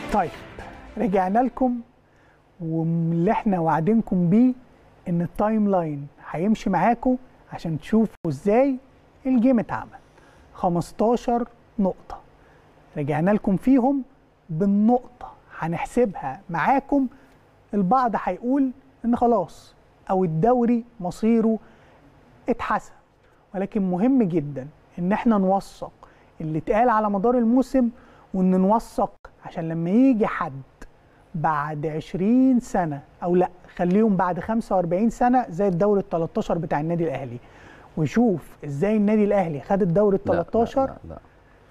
طيب رجعنا لكم واللي احنا وعدينكم بيه ان التايم لاين هيمشي معاكم عشان تشوفوا ازاي الجيم اتعمل 15 نقطة رجعنا لكم فيهم بالنقطة هنحسبها معاكم البعض هيقول ان خلاص او الدوري مصيره اتحسن ولكن مهم جدا ان احنا نوثق اللي اتقال على مدار الموسم وان نوثق عشان لما يجي حد بعد 20 سنة او لا خليهم بعد 45 سنة زي الدوري ال 13 بتاع النادي الاهلي ويشوف ازاي النادي الاهلي خد الدوري ال لا، لا، 13 لا, لا.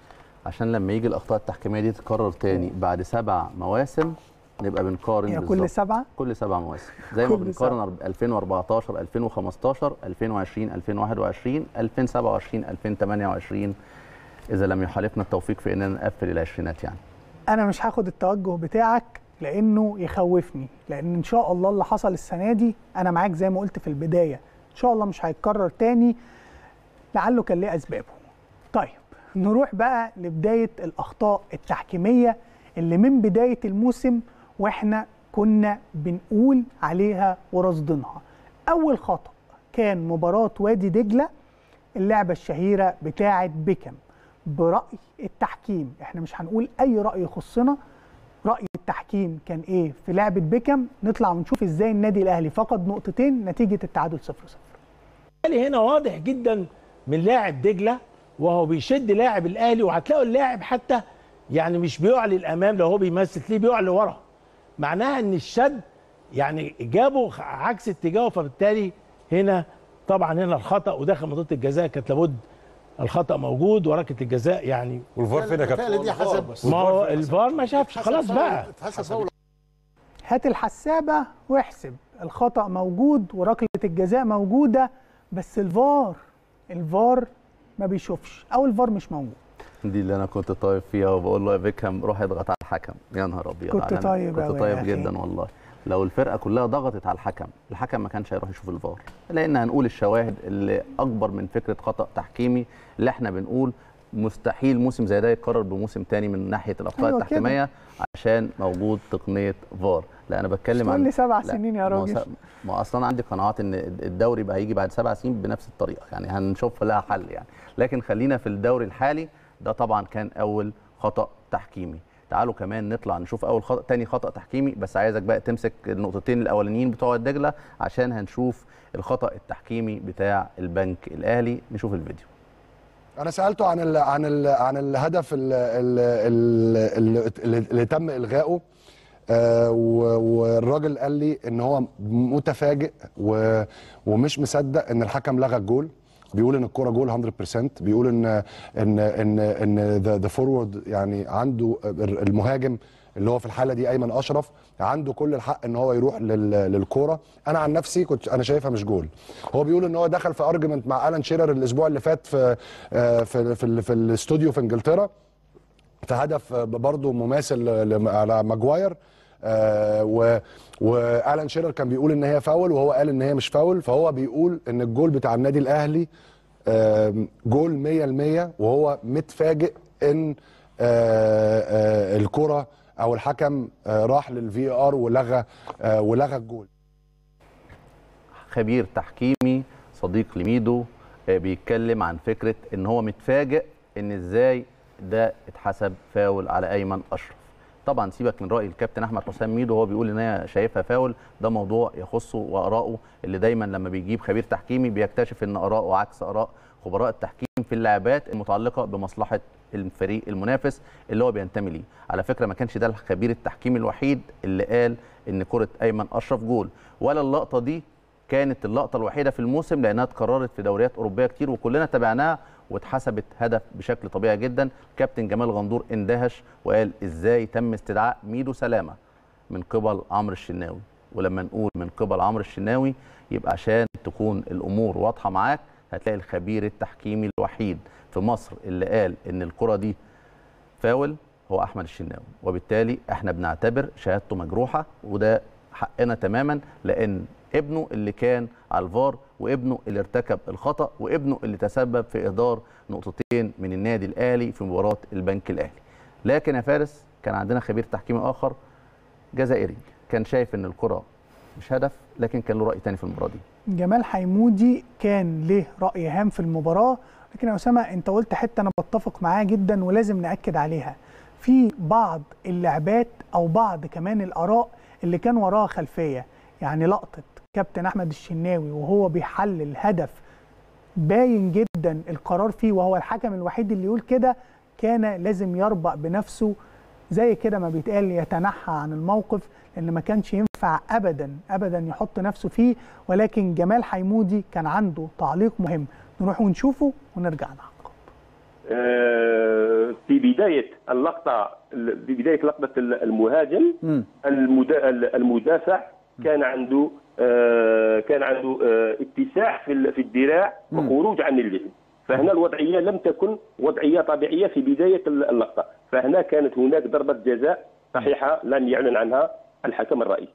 عشان لما يجي الاخطاء التحكيميه دي تتكرر تاني بعد سبع مواسم نبقى بنقارن هي كل بالظبط. سبعة كل سبع مواسم زي ما كل بنقارن 2014 2015 2020 2021 2027 2028 اذا لم يحالفنا التوفيق في اننا نقفل العشرينات يعني انا مش هاخد التوجه بتاعك لانه يخوفني لان ان شاء الله اللي حصل السنه دي انا معاك زي ما قلت في البدايه ان شاء الله مش هيتكرر تاني لعله كان ليه اسبابه طيب نروح بقى لبدايه الاخطاء التحكيميه اللي من بدايه الموسم واحنا كنا بنقول عليها ورصدينها اول خطا كان مباراه وادي دجله اللعبه الشهيره بتاعه بيكم براي التحكيم احنا مش هنقول اي راي يخصنا راي التحكيم كان ايه في لعبه بيكم نطلع ونشوف ازاي النادي الاهلي فقد نقطتين نتيجه التعادل 0 0 الاهلي هنا واضح جدا من لاعب دجله وهو بيشد لاعب الاهلي وهتلاقوا اللاعب حتى يعني مش بيقع للامام لو هو بيمثل ليه بيقع لورا معناها ان الشد يعني جابه عكس اتجاهه فبالتالي هنا طبعا هنا الخطا وداخل منطقه الجزاء كانت لابد الخطا موجود وركله الجزاء يعني والفار فين يا كابتن؟ الفعل دي حسب ما هو الفار ما شافش خلاص بقى اتحسب فاول هات الحسابه واحسب الخطا موجود وركله الجزاء موجوده بس الفار الفار ما بيشوفش او الفار مش موجود دي اللي انا كنت طايب فيها وبقول له يا بيكهام روح اضغط على الحكم يا نهار ابيض كنت على- طيب كنت أوي يا طيب أخي. جدا والله لو الفرقه كلها ضغطت على الحكم الحكم ما كانش هيروح يشوف الفار لان هنقول الشواهد اللي اكبر من فكره خطا تحكيمي اللي احنا بنقول مستحيل موسم زي ده يتكرر بموسم تاني من ناحيه الاخطاء أيوة أيوة كده. التحكيميه عشان موجود تقنيه فار لا انا بتكلم تقول عن لي سبع لا، سنين يا ما هو راجل. س- ما هو اصلا عندي قناعات ان الدوري بقى هيجي بعد سبع سنين بنفس الطريقه يعني هنشوف لها حل يعني لكن خلينا في الدوري الحالي ده طبعا كان اول خطا تحكيمي تعالوا كمان نطلع نشوف اول خطا تاني خطا تحكيمي بس عايزك بقى تمسك النقطتين الاولانيين بتوع الدجله عشان هنشوف الخطا التحكيمي بتاع البنك الاهلي نشوف الفيديو انا سالته عن ال عن ال عن الهدف ال- ال- ال- اللي, اللي تم الغائه آه، و- والراجل قال لي ان هو متفاجئ و- ومش مصدق ان الحكم لغى الجول بيقول ان الكوره جول 100% بيقول ان ان ان ان ذا فورورد يعني عنده المهاجم اللي هو في الحاله دي ايمن اشرف عنده كل الحق ان هو يروح لل- للكوره انا عن نفسي كنت انا شايفها مش جول هو بيقول ان هو دخل في ارجيومنت مع الان شيرر الاسبوع اللي فات في آه، في في, ال- في الاستوديو في انجلترا في هدف برضه مماثل ل- على ماجواير آه و والان شيرر كان بيقول ان هي فاول وهو قال ان هي مش فاول فهو بيقول ان الجول بتاع النادي الاهلي آم، جول 100% وهو متفاجئ ان آه، آه، الكره او الحكم آه، راح للفي ار ولغى آه، ولغى الجول خبير تحكيمي صديق لميدو آه، بيتكلم عن فكره ان هو متفاجئ ان ازاي ده اتحسب فاول على ايمن اشرف طبعا سيبك من راي الكابتن احمد حسام ميدو هو بيقول ان هي شايفها فاول ده موضوع يخصه واراءه اللي دايما لما بيجيب خبير تحكيمي بيكتشف ان اراءه عكس اراء خبراء التحكيم في اللعبات المتعلقه بمصلحه الفريق المنافس اللي هو بينتمي ليه على فكره ما كانش ده الخبير التحكيمي الوحيد اللي قال ان كره ايمن اشرف جول ولا اللقطه دي كانت اللقطه الوحيده في الموسم لانها اتكررت في دوريات اوروبيه كتير وكلنا تابعناها واتحسبت هدف بشكل طبيعي جدا كابتن جمال غندور اندهش وقال ازاي تم استدعاء ميدو سلامه من قبل عمرو الشناوي ولما نقول من قبل عمرو الشناوي يبقى عشان تكون الامور واضحه معاك هتلاقي الخبير التحكيمي الوحيد في مصر اللي قال ان الكره دي فاول هو احمد الشناوي وبالتالي احنا بنعتبر شهادته مجروحه وده حقنا تماما لان ابنه اللي كان على الفار وابنه اللي ارتكب الخطا وابنه اللي تسبب في اهدار نقطتين من النادي الاهلي في مباراه البنك الاهلي لكن يا فارس كان عندنا خبير تحكيمي اخر جزائري كان شايف ان الكره مش هدف لكن كان له راي تاني في المباراه دي جمال حيمودي كان له راي هام في المباراه لكن يا اسامه انت قلت حته انا بتفق معاها جدا ولازم ناكد عليها في بعض اللعبات او بعض كمان الاراء اللي كان وراها خلفيه يعني لقطه كابتن احمد الشناوي وهو بيحلل هدف باين جدا القرار فيه وهو الحكم الوحيد اللي يقول كده كان لازم يربع بنفسه زي كده ما بيتقال يتنحى عن الموقف لان ما كانش ينفع ابدا ابدا يحط نفسه فيه ولكن جمال حيمودي كان عنده تعليق مهم نروح ونشوفه ونرجع نعقب آه، في بداية اللقطة في بداية لقطة المهاجم المدا- المدافع كان عنده آه، كان عنده آه، اتساع في ال- في الذراع وخروج عن اللعب فهنا الوضعية لم تكن وضعية طبيعية في بداية اللقطة فهنا كانت هناك ضربة جزاء صحيحة لم يعلن عنها الحكم الرئيسي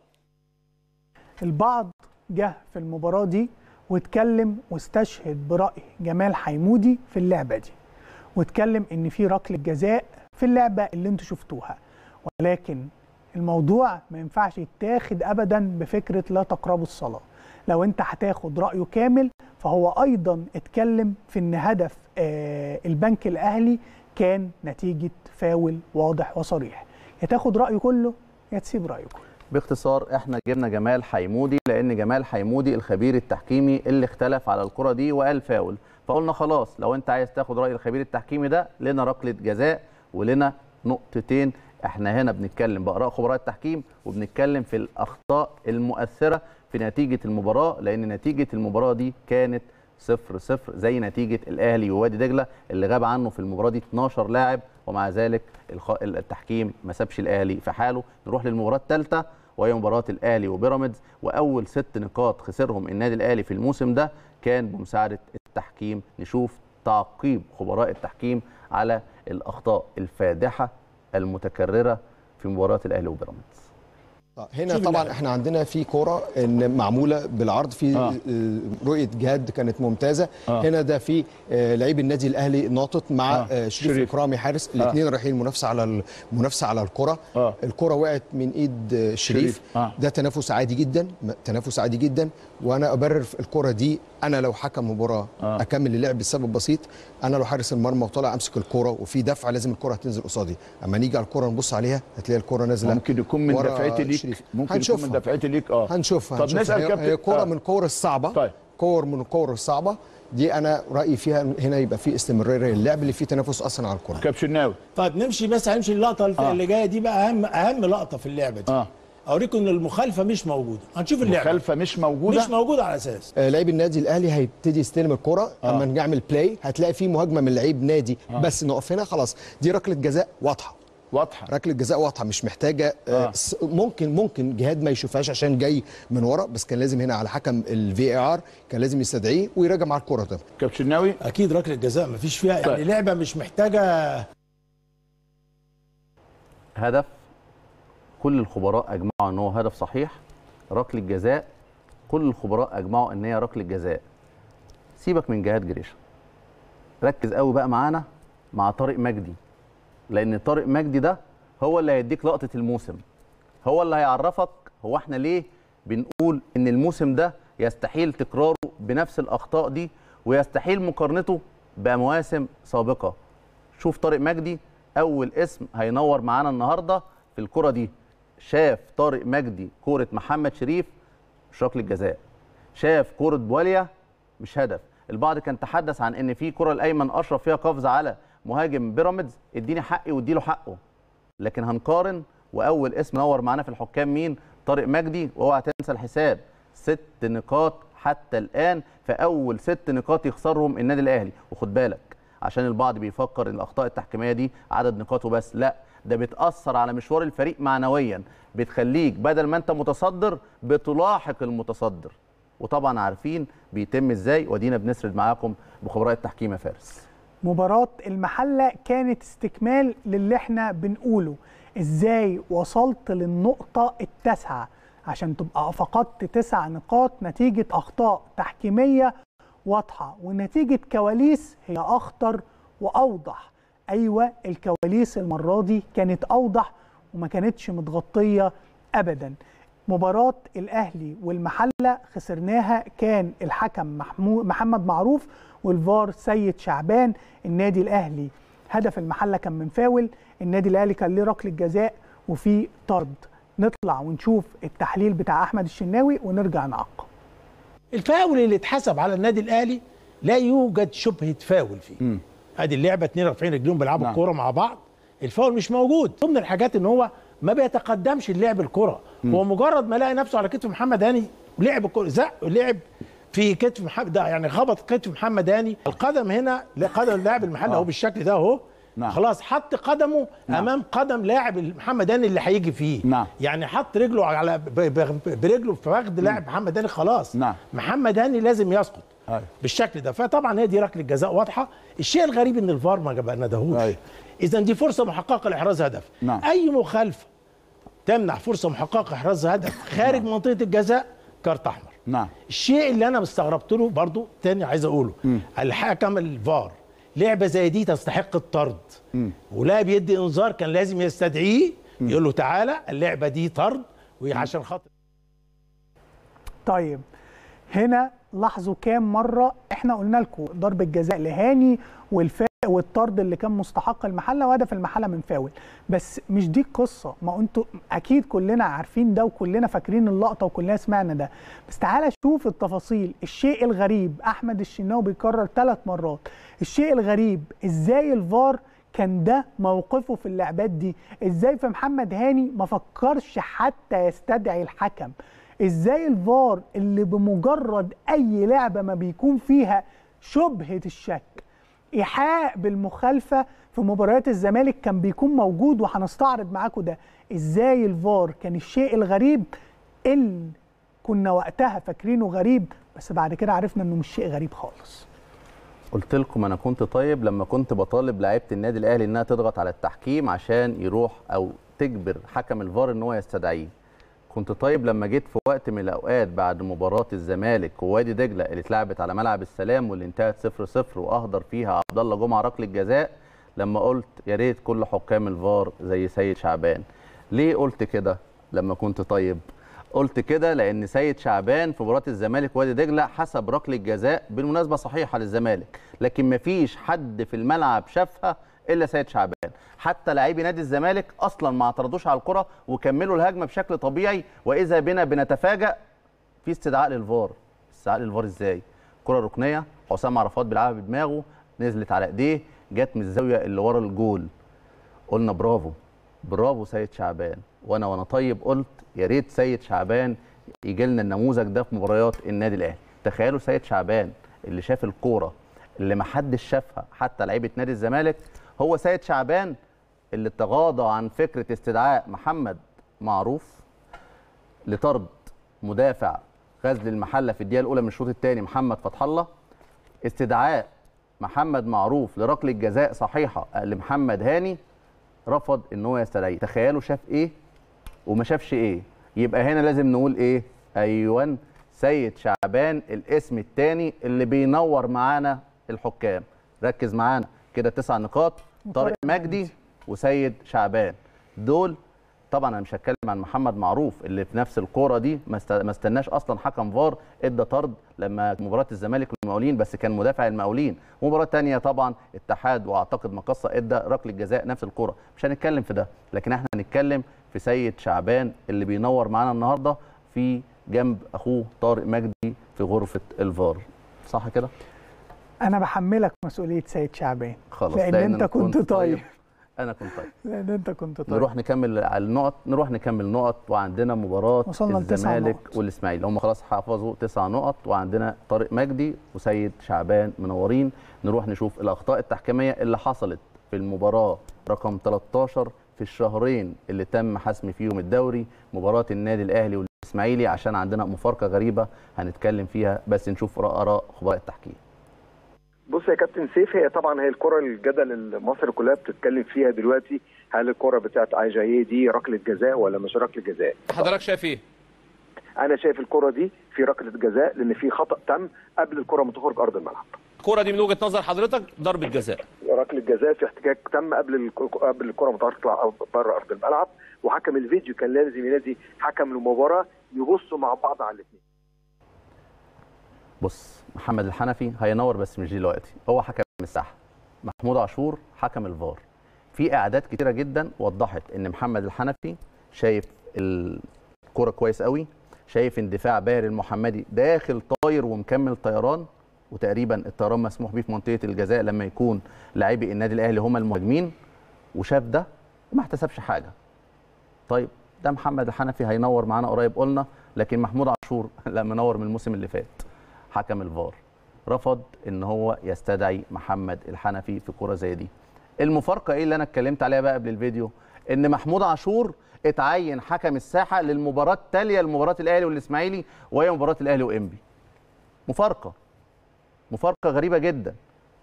البعض جه في المباراة دي واتكلم واستشهد برأي جمال حيمودي في اللعبة دي واتكلم ان في ركلة جزاء في اللعبة اللي انتوا شفتوها ولكن الموضوع ما ينفعش يتاخد ابدا بفكرة لا تقربوا الصلاة لو انت هتاخد رأيه كامل فهو ايضا اتكلم في ان هدف آه البنك الاهلي كان نتيجة فاول واضح وصريح يا تاخد رأيه كله يا تسيب رأيه كله باختصار احنا جبنا جمال حيمودي لان جمال حيمودي الخبير التحكيمي اللي اختلف على الكره دي وقال فاول فقلنا خلاص لو انت عايز تاخد راي الخبير التحكيمي ده لنا ركله جزاء ولنا نقطتين احنا هنا بنتكلم باراء خبراء التحكيم وبنتكلم في الاخطاء المؤثره في نتيجه المباراه لان نتيجه المباراه دي كانت صفر صفر زي نتيجه الاهلي ووادي دجله اللي غاب عنه في المباراه دي 12 لاعب ومع ذلك الخ- التحكيم ما سابش الاهلي في حاله نروح للمباراه الثالثه وهي مباراه الاهلي وبيراميدز واول ست نقاط خسرهم النادي الاهلي في الموسم ده كان بمساعده التحكيم نشوف تعقيب خبراء التحكيم على الاخطاء الفادحه المتكرره في مباراه الاهلي وبيراميدز آه، هنا شوف طبعا اللعبة. احنا عندنا في كوره ان معموله بالعرض في آه. آه. رؤيه جهاد كانت ممتازه آه. آه. هنا ده في آه، لعيب النادي الاهلي ناطط مع آه. آه. شريف, شريف. اكرامي حارس الاثنين رايحين منافسه على المنافسه على الكره آه. الكره وقعت من ايد آه، شريف, شريف. آه. ده تنافس عادي جدا م- تنافس عادي جدا وانا ابرر في الكره دي انا لو حكم مباراه آه. آه. اكمل اللعب بسبب بسيط انا لو حارس المرمى وطالع امسك الكره وفي دفع لازم الكره هتنزل قصادي اما نيجي على الكره نبص عليها هتلاقي الكره نازله ممكن يكون من ورا دفعتي ليك شريف. ممكن يكون هنشوفها. من دفعتي ليك اه هنشوفها طب هنشوفها. نسال هي- كابتن هي كوره آه. من الكور الصعبه طيب. كور من الكور الصعبه دي انا رايي فيها هنا يبقى في استمراريه اللعب اللي فيه تنافس اصلا على الكره كابتن شناوي طيب نمشي بس هنمشي اللقطه الف- آه. اللي جايه دي بقى اهم اهم لقطه في اللعبه دي اه اوريكم ان المخالفه مش موجوده هنشوف اللعبه مخالفه مش موجوده مش موجوده على اساس آه لعيب النادي الاهلي هيبتدي يستلم الكره آه. اما نعمل بلاي هتلاقي في مهاجمه من لعيب نادي بس نقف هنا خلاص دي ركله جزاء واضحه واضحه ركله جزاء واضحه مش محتاجه آه. آه. س- ممكن ممكن جهاد ما يشوفهاش عشان جاي من ورا بس كان لازم هنا على حكم الفي ار كان لازم يستدعيه ويراجع مع الكره ده كابتن شناوي اكيد ركله جزاء مفيش فيها يعني طيب. لعبه مش محتاجه هدف كل الخبراء اجمعوا ان هو هدف صحيح ركله جزاء كل الخبراء اجمعوا ان هي ركله جزاء سيبك من جهاد جريشه ركز قوي بقى معانا مع طارق مجدي لان طارق مجدي ده هو اللي هيديك لقطه الموسم هو اللي هيعرفك هو احنا ليه بنقول ان الموسم ده يستحيل تكراره بنفس الاخطاء دي ويستحيل مقارنته بمواسم سابقه شوف طارق مجدي اول اسم هينور معانا النهارده في الكره دي شاف طارق مجدي كوره محمد شريف مش ركله جزاء شاف كوره بواليا مش هدف البعض كان تحدث عن ان في كره لايمن اشرف فيها قفز على مهاجم بيراميدز اديني حقي واديله حقه لكن هنقارن واول اسم نور معانا في الحكام مين طارق مجدي واوعى تنسى الحساب ست نقاط حتى الان في اول ست نقاط يخسرهم النادي الاهلي وخد بالك عشان البعض بيفكر ان الاخطاء التحكيميه دي عدد نقاطه بس لا ده بتاثر على مشوار الفريق معنويا بتخليك بدل ما انت متصدر بتلاحق المتصدر وطبعا عارفين بيتم ازاي ودينا بنسرد معاكم بخبراء التحكيم يا فارس مباراة المحلة كانت استكمال للي احنا بنقوله ازاي وصلت للنقطة التاسعة عشان تبقى فقدت تسع نقاط نتيجة أخطاء تحكيمية واضحة ونتيجة كواليس هي أخطر وأوضح أيوة الكواليس المرة دي كانت أوضح وما كانتش متغطيه ابدا مباراه الاهلي والمحله خسرناها كان الحكم محمود محمد معروف والفار سيد شعبان النادي الاهلي هدف المحله كان من فاول النادي الاهلي كان ليه ركله جزاء وفي طرد نطلع ونشوف التحليل بتاع احمد الشناوي ونرجع نعقب الفاول اللي اتحسب على النادي الاهلي لا يوجد شبهه فاول فيه ادي اللعبه 42 رجلهم بيلعبوا نعم. الكوره مع بعض الفاول مش موجود ضمن الحاجات ان هو ما بيتقدمش اللعب الكره هو مجرد ما لقى نفسه على كتف محمد هاني لعب الكره زق لعب في كتف محمد ده يعني خبط كتف محمد هاني القدم هنا قدم اللاعب المحلي اهو بالشكل ده اهو نعم. خلاص حط قدمه نعم. امام قدم لاعب محمد هاني اللي هيجي فيه نعم. يعني حط رجله على ب- ب- برجله في فخذ لاعب محمد هاني خلاص نعم. محمد هاني لازم يسقط أيوة. بالشكل ده فطبعا هي دي ركله جزاء واضحه الشيء الغريب ان الفار ما جاب- ما ندهوش أيوة. اذا دي فرصه محققه لاحراز هدف نعم. اي مخالفه تمنع فرصه محققه احراز هدف خارج منطقه الجزاء كارت احمر نعم الشيء اللي انا استغربت له برضو تاني عايز اقوله الحكم الفار لعبه زي دي تستحق الطرد ولا بيدي انذار كان لازم يستدعيه يقول له تعالى اللعبه دي طرد وعشان خاطر طيب هنا لاحظوا كام مره احنا قلنا لكم ضربه جزاء لهاني والفا والطرد اللي كان مستحق المحله وهدف المحله من فاول بس مش دي القصه ما انتوا اكيد كلنا عارفين ده وكلنا فاكرين اللقطه وكلنا سمعنا ده بس تعالى شوف التفاصيل الشيء الغريب احمد الشناوي بيكرر ثلاث مرات الشيء الغريب ازاي الفار كان ده موقفه في اللعبات دي ازاي في محمد هاني ما فكرش حتى يستدعي الحكم ازاي الفار اللي بمجرد اي لعبه ما بيكون فيها شبهه الشك ايحاء بالمخالفه في مباريات الزمالك كان بيكون موجود وهنستعرض معاكم ده ازاي الفار كان الشيء الغريب اللي كنا وقتها فاكرينه غريب بس بعد كده عرفنا انه مش شيء غريب خالص قلت لكم انا كنت طيب لما كنت بطالب لعيبه النادي الاهلي انها تضغط على التحكيم عشان يروح او تجبر حكم الفار ان هو يستدعيه كنت طيب لما جيت في وقت من الاوقات بعد مباراه الزمالك ووادي دجله اللي اتلعبت على ملعب السلام واللي انتهت 0 0 واهدر فيها عبد الله جمعه ركله جزاء لما قلت يا ريت كل حكام الفار زي سيد شعبان ليه قلت كده لما كنت طيب قلت كده لان سيد شعبان في مباراه الزمالك وادي دجله حسب ركله جزاء بالمناسبه صحيحه للزمالك لكن مفيش حد في الملعب شافها الا سيد شعبان حتى لاعبي نادي الزمالك اصلا ما اعترضوش على الكره وكملوا الهجمه بشكل طبيعي واذا بنا بنتفاجأ في استدعاء للفار استدعاء للفار ازاي كره ركنيه حسام عرفات بيلعبها بدماغه نزلت على ايديه جت من الزاويه اللي ورا الجول قلنا برافو برافو سيد شعبان وانا وانا طيب قلت يا ريت سيد شعبان يجي لنا النموذج ده في مباريات النادي الاهلي تخيلوا سيد شعبان اللي شاف الكوره اللي ما حدش شافها حتى لعيبه نادي الزمالك هو سيد شعبان اللي تغاضى عن فكره استدعاء محمد معروف لطرد مدافع غزل المحله في الدقيقه الاولى من الشوط الثاني محمد فتح الله استدعاء محمد معروف لركله جزاء صحيحه لمحمد هاني رفض ان هو يستدعيه تخيلوا شاف ايه وما شافش ايه يبقى هنا لازم نقول ايه ايوان سيد شعبان الاسم الثاني اللي بينور معانا الحكام ركز معانا كده تسع نقاط طارق مجدي وسيد شعبان دول طبعا انا مش هتكلم عن محمد معروف اللي في نفس الكوره دي ما است- ما استناش اصلا حكم فار ادى طرد لما مباراه الزمالك والمقاولين بس كان مدافع المقاولين مباراه تانية طبعا اتحاد واعتقد مقصه ادى ركله جزاء نفس الكوره مش هنتكلم في ده لكن احنا هنتكلم في سيد شعبان اللي بينور معانا النهارده في جنب اخوه طارق مجدي في غرفه الفار صح كده انا بحملك مسؤوليه سيد شعبان خلاص لان لأن انت أنا كنت طيب انا كنت طيب لان انت كنت طيب نروح نكمل على النقط نروح نكمل نقط وعندنا مباراه وصلنا لتسع الزمالك نقط. والاسماعيلي هم خلاص حافظوا تسع نقط وعندنا طارق مجدي وسيد شعبان منورين نروح نشوف الاخطاء التحكيميه اللي حصلت في المباراه رقم 13 في الشهرين اللي تم حسم فيهم الدوري مباراه النادي الاهلي والاسماعيلي عشان عندنا مفارقه غريبه هنتكلم فيها بس نشوف اراء خبراء التحكيم بص يا كابتن سيف هي طبعا هي الكره الجدل اللي مصر كلها بتتكلم فيها دلوقتي هل الكره بتاعت ايجاييه دي ركله جزاء ولا مش ركله جزاء؟ حضرتك شايف ايه؟ انا شايف الكره دي في ركله جزاء لان في خطا تم قبل الكره ما تخرج ارض الملعب. الكره دي من وجهه نظر حضرتك ضربه جزاء ركله جزاء في احتكاك تم قبل الك- قبل الكره ما تطلع بره ارض الملعب وحكم الفيديو كان لازم ينادي حكم المباراه يبصوا مع بعض على الاثنين بص محمد الحنفي هينور بس مش دلوقتي هو حكم الساحه محمود عاشور حكم الفار في اعداد كتيره جدا وضحت ان محمد الحنفي شايف الكره كويس قوي شايف اندفاع باهر المحمدي داخل طاير ومكمل طيران وتقريبا الطيران مسموح بيه في منطقه الجزاء لما يكون لاعبي النادي الاهلي هم المهاجمين وشاف ده وما احتسبش حاجه طيب ده محمد الحنفي هينور معانا قريب قلنا لكن محمود عاشور لا منور من الموسم اللي فات حكم الفار رفض ان هو يستدعي محمد الحنفي في كوره زي دي المفارقه ايه اللي انا اتكلمت عليها بقى قبل الفيديو ان محمود عاشور اتعين حكم الساحه للمباراه التاليه لمباراه الاهلي والاسماعيلي وهي مباراه الاهلي وانبي مفارقه مفارقه غريبه جدا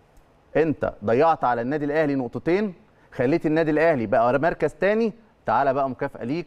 انت ضيعت على النادي الاهلي نقطتين خليت النادي الاهلي بقى مركز تاني تعالى بقى مكافاه ليك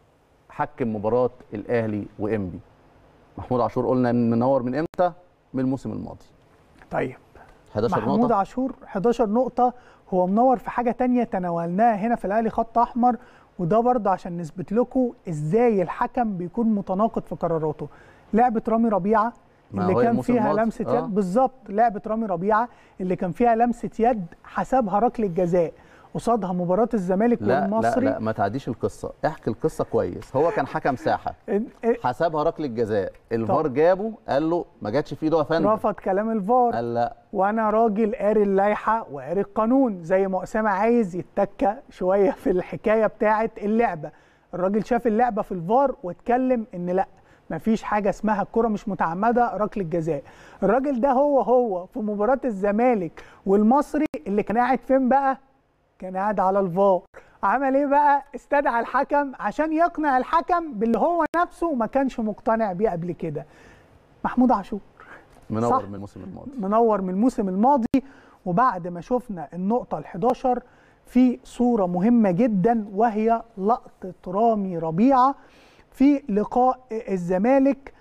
حكم مباراه الاهلي وانبي محمود عاشور قلنا منور من امتى من الموسم الماضي طيب 11 محمود نقطه عاشور 11 نقطة هو منور في حاجة تانية تناولناها هنا في الأهلي خط أحمر وده برضه عشان نثبت لكم إزاي الحكم بيكون متناقض في قراراته لعبة رامي ربيعة ما اللي هو كان الموسم فيها الماضي. لمسة آه. يد بالظبط لعبة رامي ربيعة اللي كان فيها لمسة يد حسبها ركلة جزاء قصادها مباراة الزمالك لا لا والمصري لا ما تعديش القصه احكي القصه كويس هو كان حكم ساحه إن- إن- حسبها ركله جزاء الفار جابه قال له ما جاتش في ايده يا فندم رفض كلام الفار قال لا وانا راجل قاري اللائحه وقاري القانون زي ما اسامه عايز يتكى شويه في الحكايه بتاعه اللعبه الراجل شاف اللعبه في الفار واتكلم ان لا مفيش حاجه اسمها الكره مش متعمده ركله جزاء الراجل ده هو هو في مباراه الزمالك والمصري اللي كان قاعد فين بقى كان قاعد على الفار عمل ايه بقى استدعى الحكم عشان يقنع الحكم باللي هو نفسه ما كانش مقتنع بيه قبل كده محمود عاشور منور صح. من الموسم الماضي منور من الموسم الماضي وبعد ما شفنا النقطة ال11 في صورة مهمة جدا وهي لقطة رامي ربيعة في لقاء الزمالك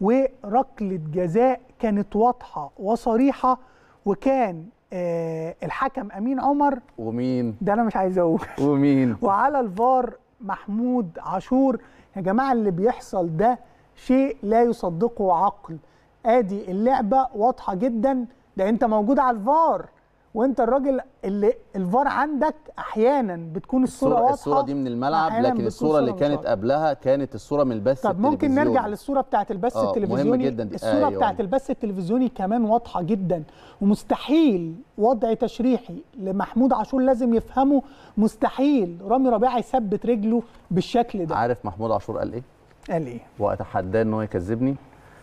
وركلة جزاء كانت واضحة وصريحة وكان آه، الحكم أمين عمر ومين ده أنا مش عايز أقول ومين وعلى الفار محمود عاشور يا جماعه اللي بيحصل ده شيء لا يصدقه عقل ادي اللعبه واضحه جدا ده انت موجود على الفار وانت الراجل اللي الفار عندك احيانا بتكون الصوره, الصورة, واضحه الصورة دي من الملعب أحياناً لكن بتكون الصورة اللي مش كانت واضحة. قبلها كانت الصورة من البث طب ممكن التلفزيوني. نرجع للصوره بتاعت البث آه، مهم التلفزيوني جداً دي. الصوره أيوة. بتاعت البث التلفزيوني كمان واضحه جدا ومستحيل وضع تشريحي لمحمود عاشور لازم يفهمه مستحيل رامي ربيعه يثبت رجله بالشكل ده عارف محمود عاشور قال ايه قال ايه واتحداه ان هو يكذبني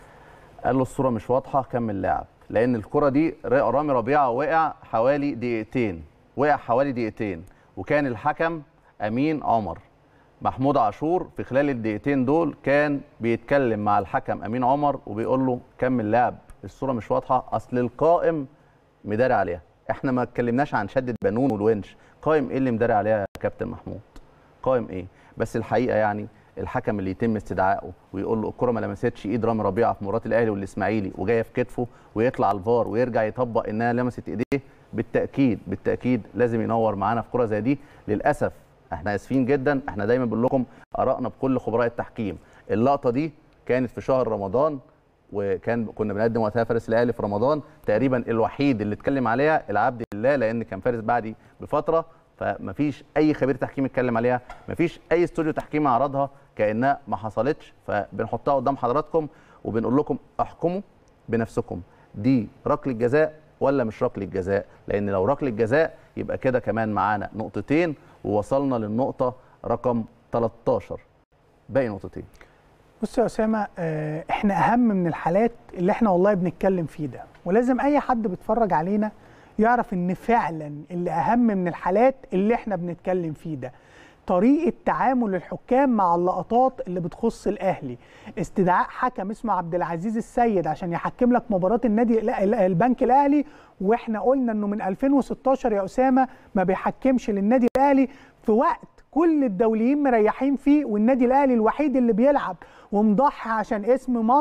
قال له الصوره مش واضحه كمل لعب لان الكره دي ر- رامي ربيعه وقع حوالي دقيقتين وقع حوالي دقيقتين وكان الحكم امين عمر محمود عاشور في خلال الدقيقتين دول كان بيتكلم مع الحكم امين عمر وبيقول له كمل لعب الصوره مش واضحه اصل القائم مداري عليها احنا ما اتكلمناش عن شده بنون والونش قائم ايه اللي مداري عليها يا كابتن محمود قائم ايه بس الحقيقه يعني الحكم اللي يتم استدعائه ويقول له الكره ما لمستش ايد رامي ربيعه في مباراه الاهلي والاسماعيلي وجايه في كتفه ويطلع على الفار ويرجع يطبق انها لمست ايديه بالتاكيد بالتاكيد لازم ينور معانا في كره زي دي للاسف احنا اسفين جدا احنا دايما بنقول لكم ارائنا بكل خبراء التحكيم اللقطه دي كانت في شهر رمضان وكان كنا بنقدم وقتها فارس الاهلي في رمضان تقريبا الوحيد اللي اتكلم عليها العبد لله لان كان فارس بعدي بفتره فمفيش اي خبير تحكيم اتكلم عليها مفيش اي استوديو تحكيم عرضها كانها ما حصلتش فبنحطها قدام حضراتكم وبنقول لكم احكموا بنفسكم دي ركله جزاء ولا مش ركله جزاء لان لو ركله جزاء يبقى كده كمان معانا نقطتين ووصلنا للنقطه رقم 13 باقي نقطتين بص يا اسامه آه، احنا اهم من الحالات اللي احنا والله بنتكلم فيه ده ولازم اي حد بيتفرج علينا يعرف ان فعلا اللي اهم من الحالات اللي احنا بنتكلم فيه ده طريقه تعامل الحكام مع اللقطات اللي بتخص الاهلي استدعاء حكم اسمه عبد العزيز السيد عشان يحكم لك مباراه النادي لا، ال- البنك الاهلي واحنا قلنا انه من 2016 يا اسامه ما بيحكمش للنادي الاهلي في وقت كل الدوليين مريحين فيه والنادي الاهلي الوحيد اللي بيلعب ومضحي عشان اسم مصر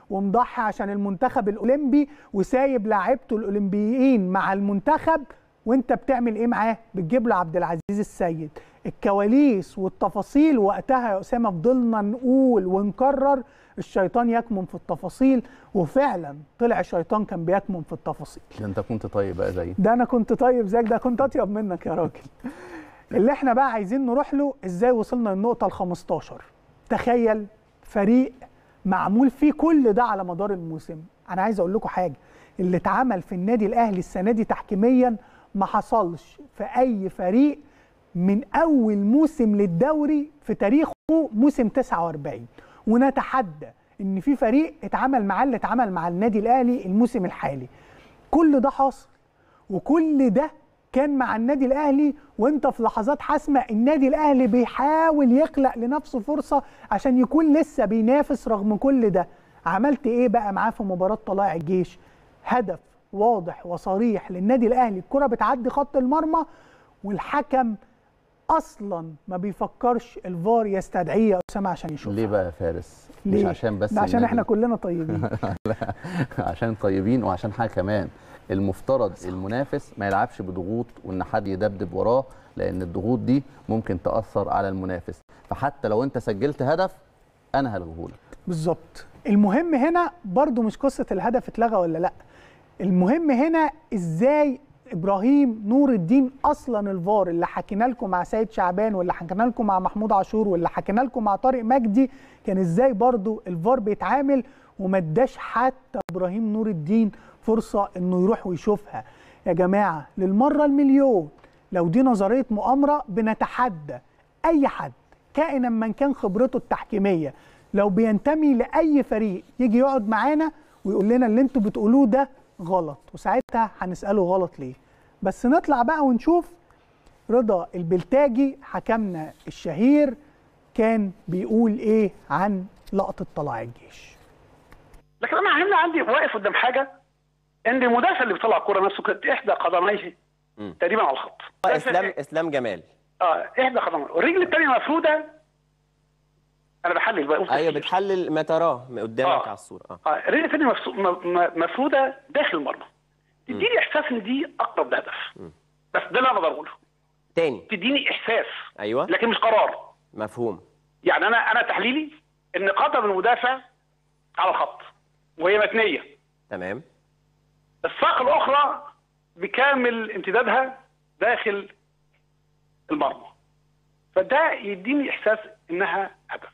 ومضحي عشان المنتخب الاولمبي وسايب لاعيبته الاولمبيين مع المنتخب وانت بتعمل ايه معاه بتجيب له عبد العزيز السيد الكواليس والتفاصيل وقتها يا اسامه فضلنا نقول ونكرر الشيطان يكمن في التفاصيل وفعلا طلع الشيطان كان بيكمن في التفاصيل ده انت كنت طيب بقى زي ده انا كنت طيب زيك ده كنت اطيب منك يا راجل اللي احنا بقى عايزين نروح له ازاي وصلنا للنقطه ال 15 تخيل فريق معمول فيه كل ده على مدار الموسم انا عايز اقول لكم حاجه اللي اتعمل في النادي الاهلي السنه دي تحكيميا ما حصلش في اي فريق من اول موسم للدوري في تاريخه موسم 49 ونتحدى ان في فريق اتعمل معاه اللي اتعمل مع النادي الاهلي الموسم الحالي كل ده حاصل وكل ده كان مع النادي الاهلي وانت في لحظات حاسمه النادي الاهلي بيحاول يخلق لنفسه فرصه عشان يكون لسه بينافس رغم كل ده عملت ايه بقى معاه في مباراه طلائع الجيش هدف واضح وصريح للنادي الاهلي الكره بتعدي خط المرمى والحكم اصلا ما بيفكرش الفار يستدعيه يا اسامه عشان يشوفها ليه بقى يا فارس ليه؟ مش عشان بس ده عشان النادي- احنا كلنا طيبين لا عشان طيبين وعشان حاجه كمان المفترض المنافس ما يلعبش بضغوط وان حد يدبدب وراه لان الضغوط دي ممكن تاثر على المنافس فحتى لو انت سجلت هدف انا هلغيهولك بالظبط المهم هنا برضو مش قصه الهدف اتلغى ولا لا المهم هنا ازاي ابراهيم نور الدين اصلا الفار اللي حكينا لكم مع سيد شعبان واللي حكينا لكم مع محمود عاشور واللي حكينا لكم مع طارق مجدي كان ازاي برضو الفار بيتعامل وما اداش حتى ابراهيم نور الدين فرصه انه يروح ويشوفها يا جماعه للمره المليون لو دي نظريه مؤامره بنتحدى اي حد كائنا من كان خبرته التحكيميه لو بينتمي لاي فريق يجي يقعد معانا ويقول لنا اللي انتوا بتقولوه ده غلط وساعتها هنساله غلط ليه بس نطلع بقى ونشوف رضا البلتاجي حكمنا الشهير كان بيقول ايه عن لقطه طلائع الجيش لكن انا هنا عندي واقف قدام حاجه ان المدافع اللي بيطلع الكوره نفسه كانت احدى قدميه تقريبا على الخط اسلام اسلام جمال اه احدى قدميه والرجل الثانيه مفروده انا بحلل بقى قلت ايوه كتير. بتحلل ما تراه قدامك آه. على الصوره اه اه الرجل الثانيه مفسو- م- م- مفروده داخل المرمى تديني احساس ان دي اقرب لهدف بس ده اللي انا بقدر اقوله تاني تديني احساس ايوه لكن مش قرار مفهوم يعني انا انا تحليلي ان قدم المدافع على الخط وهي متنيه تمام الساق الاخرى بكامل امتدادها داخل المرمى فده يديني احساس انها هدف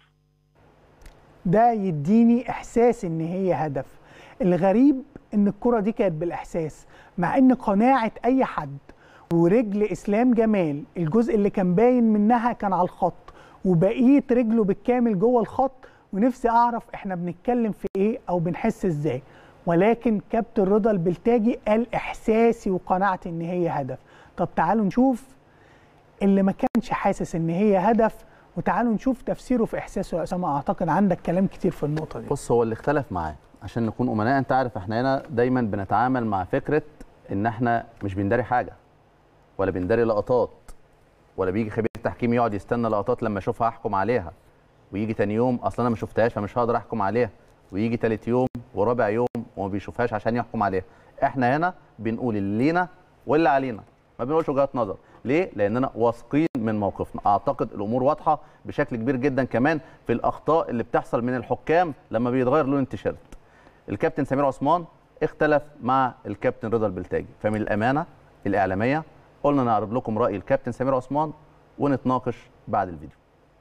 ده يديني احساس ان هي هدف الغريب ان الكره دي كانت بالاحساس مع ان قناعه اي حد ورجل اسلام جمال الجزء اللي كان باين منها كان على الخط وبقيه رجله بالكامل جوه الخط ونفسي اعرف احنا بنتكلم في ايه او بنحس ازاي ولكن كابتن رضا البلتاجي قال احساسي وقناعتي ان هي هدف طب تعالوا نشوف اللي ما كانش حاسس ان هي هدف وتعالوا نشوف تفسيره في احساسه يا اسامه اعتقد عندك كلام كتير في النقطه دي بص هو اللي اختلف معاه عشان نكون امناء انت عارف احنا هنا دايما بنتعامل مع فكره ان احنا مش بنداري حاجه ولا بنداري لقطات ولا بيجي خبير تحكيم يقعد يستنى لقطات لما اشوفها احكم عليها ويجي تاني يوم اصلا انا ما شفتهاش فمش هقدر احكم عليها ويجي تالت يوم ورابع يوم وما بيشوفهاش عشان يحكم عليها احنا هنا بنقول اللي لينا واللي علينا ما بنقولش وجهات نظر ليه لاننا واثقين من موقفنا اعتقد الامور واضحه بشكل كبير جدا كمان في الاخطاء اللي بتحصل من الحكام لما بيتغير لون التيشيرت الكابتن سمير عثمان اختلف مع الكابتن رضا البلتاجي فمن الامانه الاعلاميه قلنا نعرض لكم راي الكابتن سمير عثمان ونتناقش بعد الفيديو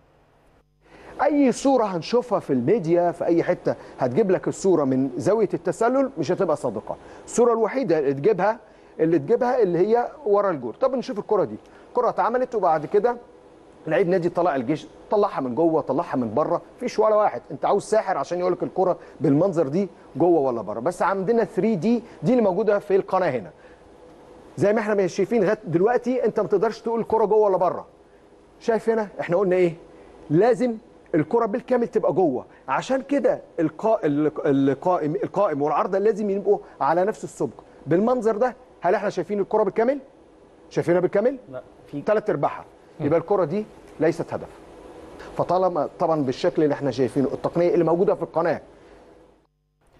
اي صوره هنشوفها في الميديا في اي حته هتجيب لك الصوره من زاويه التسلل مش هتبقى صادقه الصوره الوحيده اللي تجيبها اللي تجيبها اللي هي ورا الجول طب نشوف الكره دي الكره اتعملت وبعد كده لعيب نادي طلع الجيش طلعها من جوه طلعها من بره مفيش ولا واحد انت عاوز ساحر عشان يقول لك الكره بالمنظر دي جوه ولا بره بس عندنا 3 دي دي اللي موجوده في القناه هنا زي ما احنا مش شايفين لغايه دلوقتي انت ما تقدرش تقول الكره جوه ولا بره شايف هنا احنا قلنا ايه لازم الكره بالكامل تبقى جوه عشان كده القا... القائم القائم والعارضه لازم يبقوا على نفس السبق بالمنظر ده هل احنا شايفين الكره بالكامل شايفينها بالكامل لا في ثلاث ارباعها يبقى الكره دي ليست هدف فطالما طبعا بالشكل اللي احنا شايفينه التقنيه اللي موجوده في القناه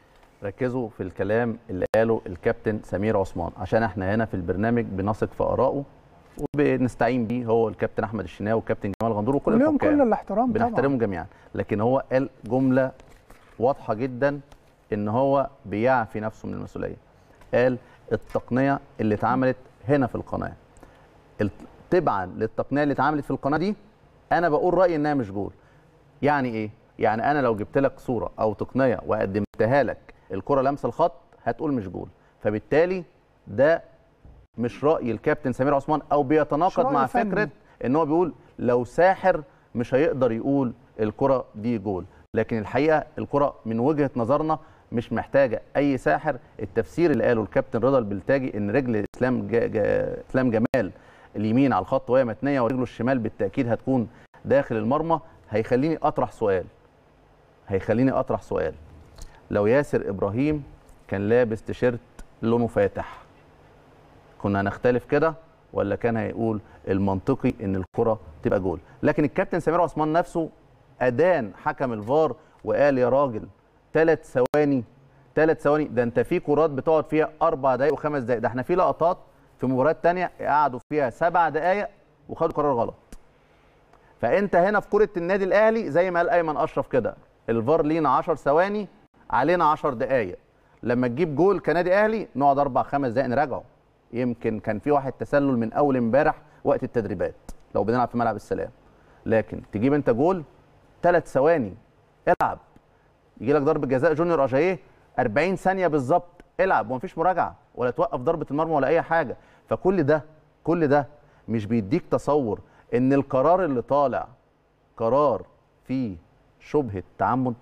ركزوا في الكلام اللي قاله الكابتن سمير عثمان عشان احنا هنا في البرنامج بنثق في ارائه وبنستعين بيه هو الكابتن احمد الشناوي والكابتن جمال غندور وكل لهم الحكام كل الاحترام طبعا بنحترمهم جميعا لكن هو قال جمله واضحه جدا ان هو بيعفي نفسه من المسؤوليه قال التقنيه اللي اتعملت هنا في القناه ال- تبعا للتقنيه اللي اتعملت في القناه دي انا بقول رايي انها مش جول يعني ايه يعني انا لو جبت لك صوره او تقنيه وقدمتها لك الكره لامسه الخط هتقول مش جول فبالتالي ده مش راي الكابتن سمير عثمان او مش بيتناقض رأي مع فني. فكره ان هو بيقول لو ساحر مش هيقدر يقول الكره دي جول لكن الحقيقه الكره من وجهه نظرنا مش محتاجه اي ساحر التفسير اللي قاله الكابتن رضا البلتاجي ان رجل اسلام جا جا اسلام جمال اليمين على الخط وهي متنيه ورجله الشمال بالتاكيد هتكون داخل المرمى هيخليني اطرح سؤال هيخليني اطرح سؤال لو ياسر ابراهيم كان لابس تيشيرت لونه فاتح كنا هنختلف كده ولا كان هيقول المنطقي ان الكره تبقى جول لكن الكابتن سمير عثمان نفسه ادان حكم الفار وقال يا راجل ثلاث ثواني ثلاث ثواني ده انت في كرات بتقعد فيها اربع دقائق وخمس دقائق ده احنا في لقطات في مباريات تانية قعدوا فيها سبع دقائق وخدوا قرار غلط فانت هنا في كره النادي الاهلي زي ما قال ايمن اشرف كده الفار لينا 10 ثواني علينا 10 دقائق لما تجيب جول كنادي اهلي نقعد اربع خمس دقائق نراجعه يمكن كان في واحد تسلل من اول امبارح وقت التدريبات لو بنلعب في ملعب السلام لكن تجيب انت جول ثلاث ثواني العب يجي لك ضربه جزاء جونيور اجاييه 40 ثانيه بالظبط العب ومفيش مراجعه ولا توقف ضربه المرمى ولا اي حاجه فكل ده كل ده مش بيديك تصور ان القرار اللي طالع قرار فيه شبهه تعمد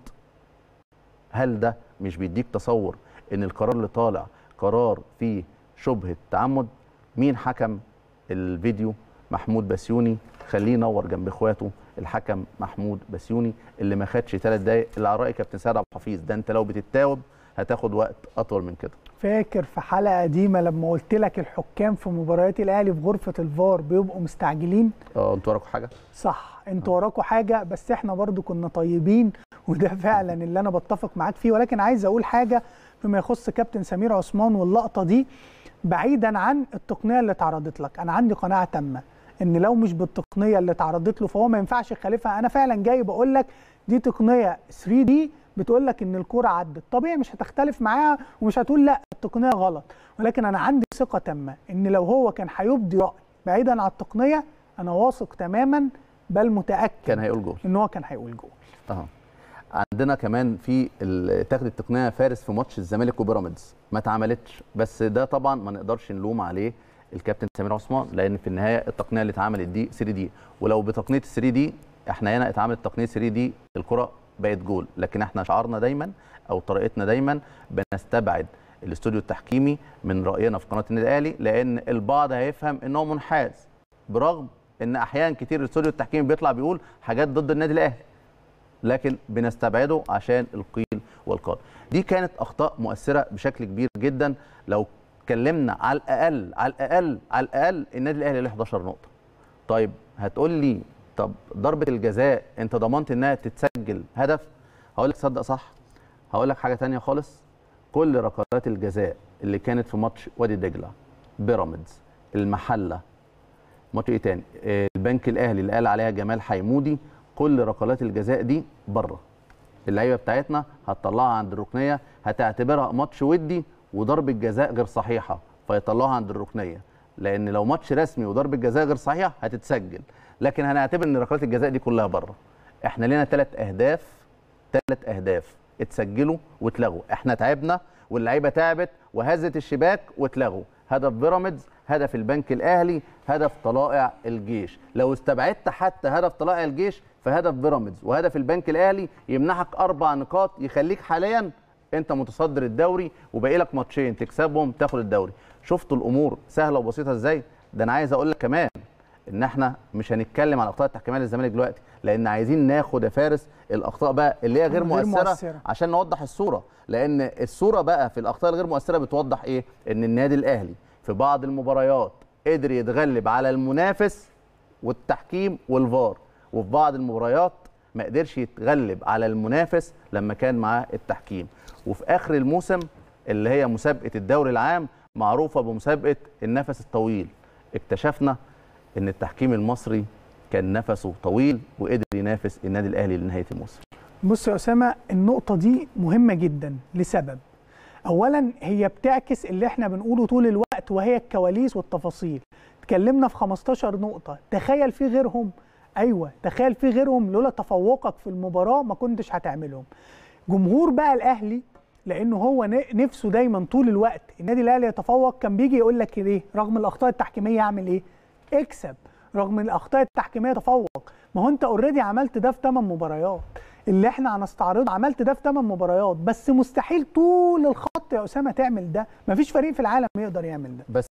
هل ده مش بيديك تصور ان القرار اللي طالع قرار فيه شبهه تعمد مين حكم الفيديو محمود بسيوني خليه ينور جنب اخواته الحكم محمود بسيوني اللي ما خدش ثلاث دقايق اللي على راي كابتن سيد عبد الحفيظ ده انت لو بتتاوب هتاخد وقت اطول من كده فاكر في حلقه قديمه لما قلت لك الحكام في مباريات الاهلي في غرفه الفار بيبقوا مستعجلين اه انتوا وراكم حاجه صح انتوا وراكوا حاجه بس احنا برضو كنا طيبين وده فعلا اللي انا بتفق معاك فيه ولكن عايز اقول حاجه فيما يخص كابتن سمير عثمان واللقطه دي بعيدا عن التقنيه اللي اتعرضت لك انا عندي قناعه تامه ان لو مش بالتقنيه اللي اتعرضت له فهو ما ينفعش يخالفها انا فعلا جاي بقول لك دي تقنيه 3 دي بتقول لك ان الكوره عدت طبيعي مش هتختلف معاها ومش هتقول لا التقنيه غلط ولكن انا عندي ثقه تامه ان لو هو كان هيبدي راي بعيدا عن التقنيه انا واثق تماما بل متاكد كان هيقول جول ان هو كان هيقول جول اه عندنا كمان في ال- تاخد التقنيه فارس في ماتش الزمالك وبيراميدز ما اتعملتش بس ده طبعا ما نقدرش نلوم عليه الكابتن سمير عثمان لان في النهايه التقنيه اللي اتعملت دي 3 دي ولو بتقنيه 3 دي احنا هنا اتعملت تقنيه 3 دي الكره بقت جول لكن احنا شعارنا دايما او طريقتنا دايما بنستبعد الاستوديو التحكيمي من راينا في قناه النادي الاهلي لان البعض هيفهم ان هو منحاز برغم ان احيانا كتير الاستوديو التحكيمي بيطلع بيقول حاجات ضد النادي الاهلي لكن بنستبعده عشان القيل والقال دي كانت اخطاء مؤثره بشكل كبير جدا لو اتكلمنا على الاقل على الاقل على الاقل النادي الاهلي له 11 نقطه طيب هتقول لي طب ضربه الجزاء انت ضمنت انها تتسجل هدف هقول لك تصدق صح هقول لك حاجه تانية خالص كل ركلات الجزاء اللي كانت في ماتش وادي دجله بيراميدز المحله ماتش ايه تاني آه، البنك الاهلي اللي قال عليها جمال حيمودي كل ركلات الجزاء دي بره اللعيبه بتاعتنا هتطلعها عند الركنيه هتعتبرها ماتش ودي وضربه جزاء غير صحيحه فيطلعوها عند الركنيه لان لو ماتش رسمي وضربه جزاء غير صحيحه هتتسجل لكن هنعتبر ان ركلات الجزاء دي كلها بره احنا لنا ثلاث اهداف ثلاث اهداف اتسجلوا واتلغوا احنا تعبنا واللعيبه تعبت وهزت الشباك واتلغوا هدف بيراميدز هدف البنك الاهلي هدف طلائع الجيش لو استبعدت حتى هدف طلائع الجيش فهدف بيراميدز وهدف البنك الاهلي يمنحك اربع نقاط يخليك حاليا انت متصدر الدوري وباقي لك ماتشين تكسبهم تاخد الدوري شفتوا الامور سهله وبسيطه ازاي ده انا عايز اقول لك كمان ان احنا مش هنتكلم على الاخطاء التحكيميه للزمالك دلوقتي لان عايزين ناخد يا فارس الاخطاء بقى اللي هي غير, غير مؤثرة, مؤثرة. عشان نوضح الصوره لان الصوره بقى في الاخطاء الغير مؤثره بتوضح ايه ان النادي الاهلي في بعض المباريات قدر يتغلب على المنافس والتحكيم والفار وفي بعض المباريات ما قدرش يتغلب على المنافس لما كان معاه التحكيم وفي اخر الموسم اللي هي مسابقه الدوري العام معروفه بمسابقه النفس الطويل اكتشفنا ان التحكيم المصري كان نفسه طويل وقدر ينافس النادي الاهلي لنهايه الموسم بص يا اسامه النقطه دي مهمه جدا لسبب اولا هي بتعكس اللي احنا بنقوله طول الوقت وهي الكواليس والتفاصيل اتكلمنا في 15 نقطه تخيل في غيرهم ايوه تخيل في غيرهم لولا تفوقك في المباراه ما كنتش هتعملهم جمهور بقى الاهلي لانه هو ن- نفسه دايما طول الوقت النادي الاهلي يتفوق كان بيجي يقول لك ايه رغم الاخطاء التحكيميه اعمل ايه اكسب رغم الاخطاء التحكيميه تفوق ما هو انت اوريدي عملت ده في 8 مباريات اللي احنا هنستعرضه عملت ده في 8 مباريات بس مستحيل طول الخط يا اسامه تعمل ده مفيش فريق في العالم يقدر يعمل ده بس